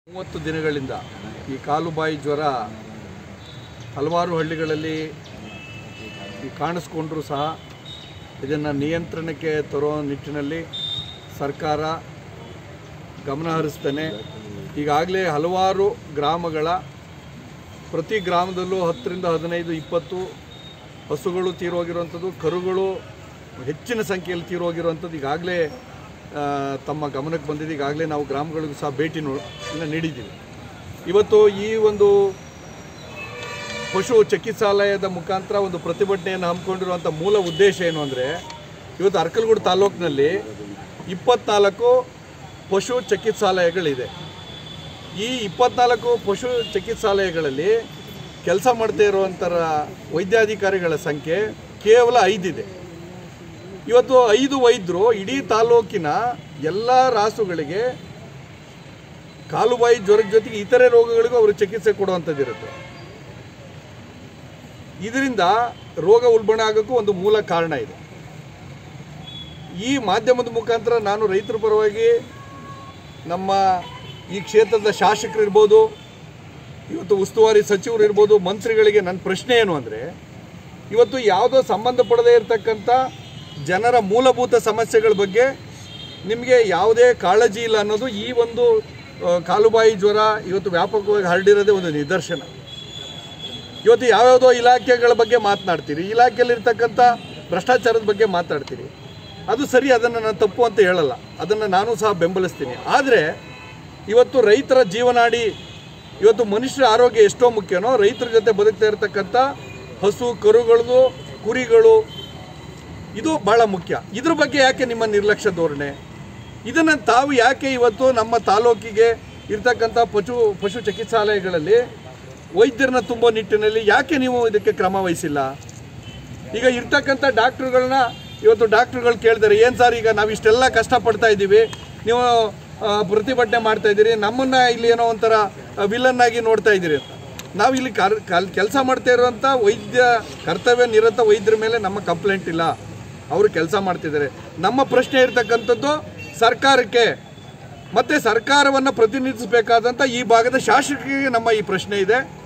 ಮೂವತ್ತು ದಿನಗಳಿಂದ ಈ ಕಾಲುಬಾಯಿ ಜ್ವರ ಹಲವಾರು ಹಳ್ಳಿಗಳಲ್ಲಿ ಈ ಕಾಣಿಸ್ಕೊಂಡ್ರೂ ಸಹ ಇದನ್ನು ನಿಯಂತ್ರಣಕ್ಕೆ ತರೋ ನಿಟ್ಟಿನಲ್ಲಿ ಸರ್ಕಾರ ಗಮನ ಹರಿಸ್ತಾನೆ ಈಗಾಗಲೇ ಹಲವಾರು ಗ್ರಾಮಗಳ ಪ್ರತಿ ಗ್ರಾಮದಲ್ಲೂ ಹತ್ತರಿಂದ ಹದಿನೈದು ಇಪ್ಪತ್ತು ಹಸುಗಳು ತೀರೋಗಿರುವಂಥದ್ದು ಕರುಗಳು ಹೆಚ್ಚಿನ ಸಂಖ್ಯೆಯಲ್ಲಿ ತೀರೋಗಿರುವಂಥದ್ದು ಈಗಾಗಲೇ ಆ, ತಮ್ಮ ಗಮನಕ್ಕೆ ಬಂದಿದೆ ಈಗಾಗಲೇ ನಾವು ಗ್ರಾಮಗಳಿಗೂ ಸಹ ಭೇಟಿ ನೋ ಇನ್ನು ನೀಡಿದ್ದೀವಿ ಇವತ್ತು ಈ ಒಂದು ಪಶು ಚಿಕಿತ್ಸಾಲಯದ ಮುಖಾಂತರ ಒಂದು ಪ್ರತಿಭಟನೆಯನ್ನು ಹಮ್ಮಿಕೊಂಡಿರುವಂಥ ಮೂಲ ಉದ್ದೇಶ ಏನು ಅಂದರೆ ಇವತ್ತು ಅರ್ಕಲ್ಗೂಡು ತಾಲೂಕಿನಲ್ಲಿ ಇಪ್ಪತ್ನಾಲ್ಕು ಪಶು ಚಿಕಿತ್ಸಾಲಯಗಳಿದೆ ಈ ಇಪ್ಪತ್ನಾಲ್ಕು ಪಶು ಚಿಕಿತ್ಸಾಲಯಗಳಲ್ಲಿ ಕೆಲಸ ಮಾಡ್ತಾ ಇರುವಂಥರ ವೈದ್ಯಾಧಿಕಾರಿಗಳ ಸಂಖ್ಯೆ ಕೇವಲ ಐದಿದೆ ಇವತ್ತು ಐದು ವೈದ್ಯರು ಇಡೀ ತಾಲೂಕಿನ ಎಲ್ಲ ರಾಸುಗಳಿಗೆ ಕಾಲುಬಾಯಿ ಜ್ವರದ ಜೊತೆಗೆ ಇತರೆ ರೋಗಗಳಿಗೂ ಅವರು ಚಿಕಿತ್ಸೆ ಕೊಡುವಂಥದ್ದಿರುತ್ತೆ ಇದರಿಂದ ರೋಗ ಉಲ್ಬಣ ಆಗೋಕ್ಕೂ ಒಂದು ಮೂಲ ಕಾರಣ ಇದೆ ಈ ಮಾಧ್ಯಮದ ಮುಖಾಂತರ ನಾನು ರೈತರ ಪರವಾಗಿ ನಮ್ಮ ಈ ಕ್ಷೇತ್ರದ ಶಾಸಕರು ಇರ್ಬೋದು ಇವತ್ತು ಉಸ್ತುವಾರಿ ಸಚಿವರು ಇರ್ಬೋದು ಮಂತ್ರಿಗಳಿಗೆ ನನ್ನ ಪ್ರಶ್ನೆ ಏನು ಅಂದರೆ ಇವತ್ತು ಯಾವುದೋ ಸಂಬಂಧಪಡದೇ ಇರತಕ್ಕಂಥ ಜನರ ಮೂಲಭೂತ ಸಮಸ್ಯೆಗಳ ಬಗ್ಗೆ ನಿಮಗೆ ಯಾವುದೇ ಕಾಳಜಿ ಇಲ್ಲ ಅನ್ನೋದು ಈ ಒಂದು ಆ, ಕಾಲುಬಾಯಿ ಜ್ವರ ಇವತ್ತು ವ್ಯಾಪಕವಾಗಿ ಹರಡಿರೋದೇ ಒಂದು ನಿದರ್ಶನ ಇವತ್ತು ಯಾವ್ಯಾವುದೋ ಇಲಾಖೆಗಳ ಬಗ್ಗೆ ಮಾತನಾಡ್ತೀರಿ ಇಲಾಖೆಯಲ್ಲಿರ್ತಕ್ಕಂಥ ಭ್ರಷ್ಟಾಚಾರದ ಬಗ್ಗೆ ಮಾತಾಡ್ತೀರಿ ಅದು ಸರಿ ಅದನ್ನು ನಾನು ತಪ್ಪು ಅಂತ ಹೇಳಲ್ಲ ಅದನ್ನು ನಾನು ಸಹ ಬೆಂಬಲಿಸ್ತೀನಿ ಆದರೆ ಇವತ್ತು ರೈತರ ಜೀವನಾಡಿ ಇವತ್ತು ಮನುಷ್ಯರ ಆರೋಗ್ಯ ಎಷ್ಟೋ ಮುಖ್ಯನೋ ರೈತರ ಜೊತೆ ಬದುಕ್ತಾ ಇರತಕ್ಕಂಥ ಹಸು ಕರುಗಳದು ಕುರಿಗಳು ಇದು ಬಹಳ ಮುಖ್ಯ ಇದ್ರ ಬಗ್ಗೆ ಯಾಕೆ ನಿಮ್ಮ ನಿರ್ಲಕ್ಷ್ಯ ಧೋರಣೆ ಇದನ್ನು ತಾವು ಯಾಕೆ ಇವತ್ತು ನಮ್ಮ ತಾಲೂಕಿಗೆ ಇರ್ತಕ್ಕಂಥ ಪಶು ಪಶು ಚಿಕಿತ್ಸಾಲಯಗಳಲ್ಲಿ ವೈದ್ಯರನ್ನ ತುಂಬೋ ನಿಟ್ಟಿನಲ್ಲಿ ಯಾಕೆ ನೀವು ಇದಕ್ಕೆ ಕ್ರಮ ವಹಿಸಿಲ್ಲ ಈಗ ಇರ್ತಕ್ಕಂಥ ಡಾಕ್ಟ್ರುಗಳನ್ನ ಇವತ್ತು ಡಾಕ್ಟ್ರುಗಳು ಕೇಳ್ತಾರೆ ಏನು ಸರ್ ಈಗ ನಾವು ಇಷ್ಟೆಲ್ಲ ಕಷ್ಟಪಡ್ತಾ ಇದ್ದೀವಿ ನೀವು ಆ, ಪ್ರತಿಭಟನೆ ಮಾಡ್ತಾ ಇದ್ದೀರಿ ನಮ್ಮನ್ನ ಇಲ್ಲಿ ಏನೋ ಒಂಥರ ವಿಲನ್ ಆಗಿ ನೋಡ್ತಾ ಇದ್ದೀರಿ ಅಂತ ನಾವು ಇಲ್ಲಿ ಕರ್ ಕೆಲಸ ಮಾಡ್ತಾ ಇರುವಂಥ ವೈದ್ಯ ಕರ್ತವ್ಯ ನಿರತ ವೈದ್ಯರ ಮೇಲೆ ನಮ್ಮ ಕಂಪ್ಲೇಂಟ್ ಇಲ್ಲ ಅವರು ಕೆಲಸ ಮಾಡ್ತಿದ್ದಾರೆ ನಮ್ಮ ಪ್ರಶ್ನೆ ಇರ್ತಕ್ಕಂಥದ್ದು ಸರ್ಕಾರಕ್ಕೆ ಮತ್ತೆ ಸರ್ಕಾರವನ್ನು ಪ್ರತಿನಿಧಿಸಬೇಕಾದಂಥ ಈ ಭಾಗದ ಶಾಸಕರಿಗೆ ನಮ್ಮ ಈ ಪ್ರಶ್ನೆ ಇದೆ